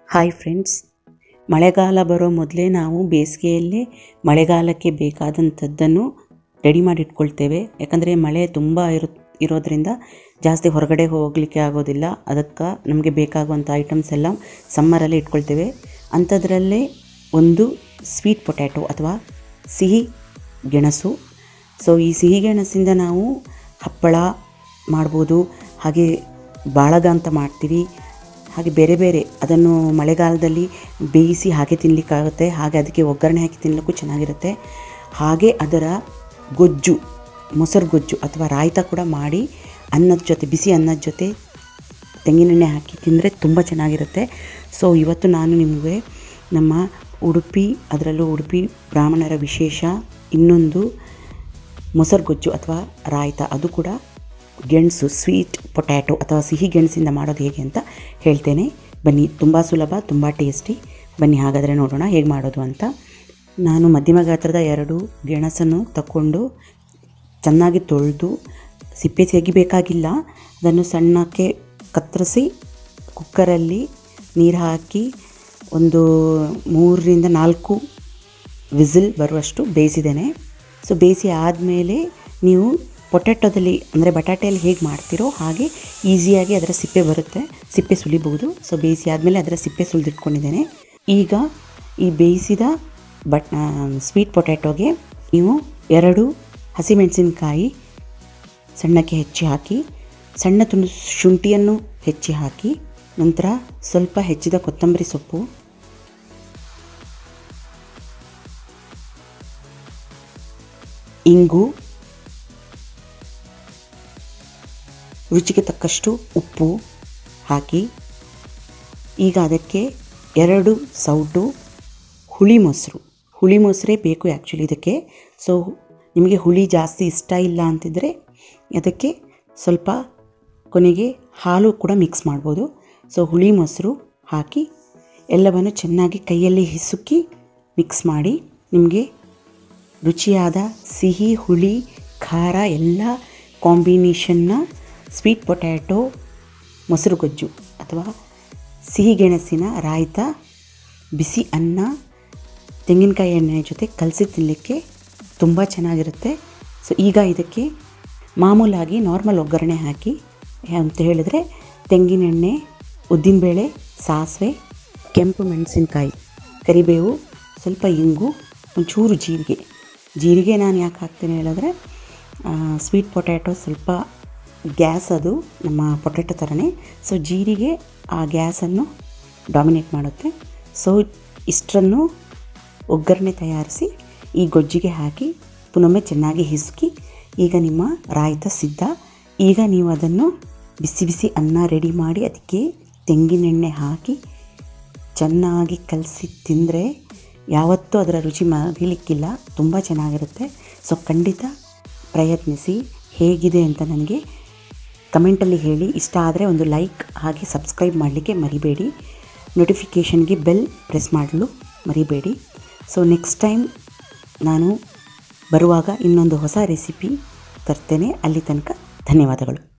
hi friends ಮಳೆಗಾಲ ಬರೋ ಮೊದಲೇ ನಾವು ಬೇಸಿಗೆಯಲ್ಲೇ ಮಳೆಗಾಲಕ್ಕೆ ಬೇಕಾದಂಥದ್ದನ್ನು ರೆಡಿ ಮಾಡಿ ಇಟ್ಕೊಳ್ತೇವೆ ಯಾಕಂದರೆ ಮಳೆ ತುಂಬ ಇರೋ ಇರೋದರಿಂದ ಜಾಸ್ತಿ ಹೊರಗಡೆ ಹೋಗಲಿಕ್ಕೆ ಆಗೋದಿಲ್ಲ ಅದಕ್ಕೆ ನಮಗೆ ಬೇಕಾಗುವಂಥ ಐಟಮ್ಸ್ ಎಲ್ಲ ಸಮ್ಮರಲ್ಲಿ ಇಟ್ಕೊಳ್ತೇವೆ ಅಂಥದ್ರಲ್ಲೇ ಒಂದು ಸ್ವೀಟ್ ಪೊಟ್ಯಾಟೊ ಅಥವಾ ಸಿಹಿ ಗೆಣಸು ಸೊ ಈ ಸಿಹಿ ಗೆಣಸಿಂದ ನಾವು ಹಪ್ಪಳ ಮಾಡ್ಬೋದು ಹಾಗೆ ಬಾಳಗ ಅಂತ ಮಾಡ್ತೀವಿ ಹಾಗೆ ಬೇರೆ ಬೇರೆ ಅದನ್ನು ಮಳೆಗಾಲದಲ್ಲಿ ಬೇಯಿಸಿ ಹಾಗೆ ತಿನ್ನಲಿಕ್ಕಾಗುತ್ತೆ ಹಾಗೆ ಅದಕ್ಕೆ ಒಗ್ಗರಣೆ ಹಾಕಿ ತಿನ್ನಲಿಕ್ಕೂ ಚೆನ್ನಾಗಿರುತ್ತೆ ಹಾಗೆ ಅದರ ಗೊಜ್ಜು ಮೊಸರು ಗೊಜ್ಜು ಅಥವಾ ರಾಯ್ತ ಕೂಡ ಮಾಡಿ ಅನ್ನದ ಜೊತೆ ಬಿಸಿ ಅನ್ನದ ಜೊತೆ ತೆಂಗಿನೆಣ್ಣೆ ಹಾಕಿ ತಿಂದರೆ ತುಂಬ ಚೆನ್ನಾಗಿರುತ್ತೆ ಸೊ ಇವತ್ತು ನಾನು ನಿಮಗೆ ನಮ್ಮ ಉಡುಪಿ ಅದರಲ್ಲೂ ಉಡುಪಿ ಬ್ರಾಹ್ಮಣರ ವಿಶೇಷ ಇನ್ನೊಂದು ಮೊಸರು ಗೊಜ್ಜು ಅಥವಾ ರಾಯ್ತ ಅದು ಕೂಡ ಗೆಣಸು ಸ್ವೀಟ್ ಪೊಟ್ಯಾಟೊ ಅಥವಾ ಸಿಹಿ ಗೆಣಸಿಂದ ಮಾಡೋದು ಹೇಗೆ ಅಂತ ಹೇಳ್ತೇನೆ ಬನ್ನಿ ತುಂಬ ಸುಲಭ ತುಂಬ ಟೇಸ್ಟಿ ಬನ್ನಿ ಹಾಗಾದರೆ ನೋಡೋಣ ಹೇಗೆ ಮಾಡೋದು ಅಂತ ನಾನು ಮಧ್ಯಮ ಗಾತ್ರದ ಎರಡು ಗೆಣಸನ್ನು ತಗೊಂಡು ಚೆನ್ನಾಗಿ ತೊಳೆದು ಸಿಪ್ಪೆ ತೆಗಿಬೇಕಾಗಿಲ್ಲ ಅದನ್ನು ಸಣ್ಣಕ್ಕೆ ಕತ್ತರಿಸಿ ಕುಕ್ಕರಲ್ಲಿ ನೀರು ಹಾಕಿ ಒಂದು ಮೂರರಿಂದ ನಾಲ್ಕು ವಿಸಿಲ್ ಬರುವಷ್ಟು ಬೇಯಿಸಿದ್ದೇನೆ ಸೊ ಬೇಯಿಸಿ ಆದಮೇಲೆ ನೀವು ಪೊಟ್ಯಾಟೊದಲ್ಲಿ ಅಂದರೆ ಬಟಾಟೆಯಲ್ಲಿ ಹೇಗೆ ಮಾಡ್ತೀರೋ ಹಾಗೆ ಈಸಿಯಾಗಿ ಅದರ ಸಿಪ್ಪೆ ಬರುತ್ತೆ ಸಿಪ್ಪೆ ಸುಲಿಬಹುದು ಸೊ ಬೇಯಿಸಿ ಆದಮೇಲೆ ಅದರ ಸಿಪ್ಪೆ ಸುಲಿದಿಟ್ಕೊಂಡಿದ್ದೇನೆ ಈಗ ಈ ಬೇಯಿಸಿದ ಬಟ್ ಸ್ವೀಟ್ ಪೊಟ್ಯಾಟೊಗೆ ನೀವು ಎರಡು ಹಸಿಮೆಣಸಿನಕಾಯಿ ಸಣ್ಣಕ್ಕೆ ಹೆಚ್ಚಿ ಹಾಕಿ ಸಣ್ಣ ತುಂಡು ಶುಂಠಿಯನ್ನು ಹೆಚ್ಚಿ ಹಾಕಿ ನಂತರ ಸ್ವಲ್ಪ ಹೆಚ್ಚಿದ ಕೊತ್ತಂಬರಿ ಸೊಪ್ಪು ಇಂಗು ರುಚಿಗೆ ತಕ್ಕಷ್ಟು ಉಪ್ಪು ಹಾಕಿ ಈಗ ಅದಕ್ಕೆ ಎರಡು ಸೌಟು ಹುಳಿ ಮೊಸರು ಹುಳಿ ಮೊಸರೇ ಬೇಕು ಆ್ಯಕ್ಚುಲಿ ಇದಕ್ಕೆ ಸೊ ನಿಮಗೆ ಹುಳಿ ಜಾಸ್ತಿ ಇಷ್ಟ ಇಲ್ಲ ಅಂತಿದ್ದರೆ ಅದಕ್ಕೆ ಸ್ವಲ್ಪ ಕೊನೆಗೆ ಹಾಲು ಕೂಡ ಮಿಕ್ಸ್ ಮಾಡ್ಬೋದು ಸೊ ಹುಳಿ ಮೊಸರು ಹಾಕಿ ಎಲ್ಲವನ್ನು ಚೆನ್ನಾಗಿ ಕೈಯಲ್ಲಿ ಹಿಸುಕಿ ಮಿಕ್ಸ್ ಮಾಡಿ ನಿಮಗೆ ರುಚಿಯಾದ ಸಿಹಿ ಹುಳಿ ಖಾರ ಎಲ್ಲ ಕಾಂಬಿನೇಷನ್ನ ಸ್ವೀಟ್ ಪೊಟ್ಯಾಟೊ ಮೊಸರು ಗೊಜ್ಜು ಅಥವಾ ಸಿಹಿ ಗೆಣಸಿನ ರಾಯ್ತ ಬಿಸಿ ಅನ್ನ ತೆಂಗಿನಕಾಯಿ ಎಣ್ಣೆ ಜೊತೆ ಕಲಸಿ ತಿನ್ನಲಿಕ್ಕೆ ತುಂಬ ಚೆನ್ನಾಗಿರುತ್ತೆ ಸೊ ಈಗ ಇದಕ್ಕೆ ಮಾಮೂಲಾಗಿ ನಾರ್ಮಲ್ ಒಗ್ಗರಣೆ ಹಾಕಿ ಅಂತ ಹೇಳಿದ್ರೆ ತೆಂಗಿನೆಣ್ಣೆ ಉದ್ದಿನಬೇಳೆ ಸಾಸಿವೆ ಕೆಂಪು ಮೆಣಸಿನ್ಕಾಯಿ ಕರಿಬೇವು ಸ್ವಲ್ಪ ಇಂಗು ಒಂಚೂರು ಜೀರಿಗೆ ಜೀರಿಗೆ ನಾನು ಯಾಕೆ ಹಾಕ್ತೀನಿ ಹೇಳಿದ್ರೆ ಸ್ವೀಟ್ ಪೊಟ್ಯಾಟೊ ಸ್ವಲ್ಪ ಗ್ಯಾಸ್ ಅದು ನಮ್ಮ ಪೊಟ್ಯಾಟೊ ಥರನೇ ಸೊ ಜೀರಿಗೆ ಆ ಗ್ಯಾಸನ್ನು ಡಾಮಿನೇಟ್ ಮಾಡುತ್ತೆ ಸೊ ಇಷ್ಟನ್ನು ಒಗ್ಗರಣೆ ತಯಾರಿಸಿ ಈ ಗೊಜ್ಜಿಗೆ ಹಾಕಿ ಪುನೊಮ್ಮೆ ಚೆನ್ನಾಗಿ ಹಿಸುಕಿ ಈಗ ನಿಮ್ಮ ರಾಯ್ತ ಸಿದ್ಧ ಈಗ ನೀವು ಅದನ್ನು ಬಿಸಿ ಬಿಸಿ ಅನ್ನ ರೆಡಿ ಮಾಡಿ ಅದಕ್ಕೆ ತೆಂಗಿನೆಣ್ಣೆ ಹಾಕಿ ಚೆನ್ನಾಗಿ ಕಲಸಿ ತಿಂದರೆ ಯಾವತ್ತೂ ಅದರ ರುಚಿ ಮರಿಲಿಕ್ಕಿಲ್ಲ ತುಂಬ ಚೆನ್ನಾಗಿರುತ್ತೆ ಸೊ ಖಂಡಿತ ಪ್ರಯತ್ನಿಸಿ ಹೇಗಿದೆ ಅಂತ ನನಗೆ ಕಮೆಂಟಲ್ಲಿ ಹೇಳಿ ಇಷ್ಟ ಆದರೆ ಒಂದು ಲೈಕ್ ಹಾಗೆ ಸಬ್ಸ್ಕ್ರೈಬ್ ಮಾಡಲಿಕ್ಕೆ ಮರಿಬೇಡಿ ನೋಟಿಫಿಕೇಷನ್ಗೆ ಬೆಲ್ ಪ್ರೆಸ್ ಮಾಡಲು ಮರಿಬೇಡಿ ಸೊ ನೆಕ್ಸ್ಟ್ ಟೈಮ್ ನಾನು ಬರುವಾಗ ಇನ್ನೊಂದು ಹೊಸ ರೆಸಿಪಿ ತರ್ತೇನೆ ಅಲ್ಲಿ ತನಕ ಧನ್ಯವಾದಗಳು